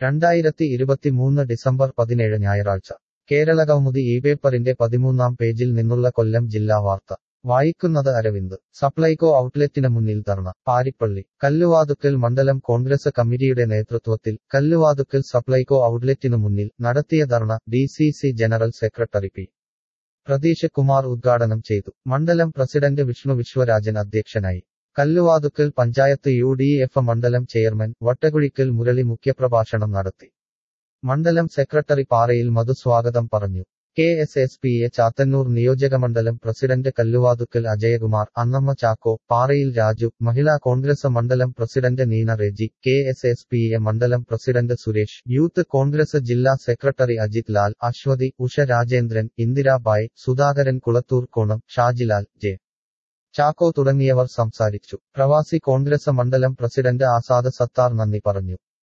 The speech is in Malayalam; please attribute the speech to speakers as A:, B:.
A: രണ്ടായിരത്തി ഇരുപത്തിമൂന്ന് ഡിസംബർ പതിനേഴ് ഞായറാഴ്ച കേരളകൗമുദി ഈ പേപ്പറിന്റെ പതിമൂന്നാം പേജിൽ നിന്നുള്ള കൊല്ലം ജില്ലാ വാർത്ത വായിക്കുന്നത് അരവിന്ദ് സപ്ലൈകോ ഔട്ട്ലെറ്റിന് മുന്നിൽ ധർണ പാരിപ്പള്ളി കല്ലുവാതുക്കൽ മണ്ഡലം കോൺഗ്രസ് കമ്മിറ്റിയുടെ നേതൃത്വത്തിൽ കല്ലുവാതുക്കൽ സപ്ലൈകോ ഔട്ട്ലെറ്റിനു മുന്നിൽ നടത്തിയ ധർണ D C C general secretary P Pratheesh Kumar ഉദ്ഘാടനം ചെയ്തു മണ്ഡലം പ്രസിഡന്റ് വിഷ്ണു വിശ്വരാജൻ അധ്യക്ഷനായി Kalluvathukkal panchayat U D F മണ്ഡലം ചെയർമാൻ വട്ടകുഴിക്കൽ മുരളി മുഖ്യപ്രഭാഷണം നടത്തി മണ്ഡലം സെക്രട്ടറി പാറയിൽ മധു സ്വാഗതം പറഞ്ഞു K S S P A Chathannoor നിയോജകമണ്ഡലം പ്രസിഡന്റ് കല്ലുവാതുക്കൽ അജയകുമാർ അന്നമ്മ ചാക്കോ പാറയിൽ രാജു മഹിളാ കോൺഗ്രസ് മണ്ഡലം president Neena Reji K S S P A മണ്ഡലം പ്രസിഡന്റ് സുരേഷ് യൂത്ത് കോൺഗ്രസ് ജില്ലാ സെക്രട്ടറി അജിത് ലാൽ അശ്വതി ഉഷ രാജേന്ദ്രൻ ഇന്ദിരാബായ് സുധാകരൻ കുളത്തൂർ കോണം ഷാജിലാൽ ജെ ചാക്കോ തുടങ്ങിയവർ സംസാരിച്ചു പ്രവാസി കോൺഗ്രസ് മണ്ഡലം പ്രസിഡന്റ് ആസാദ് സത്താർ നന്ദി പറഞ്ഞു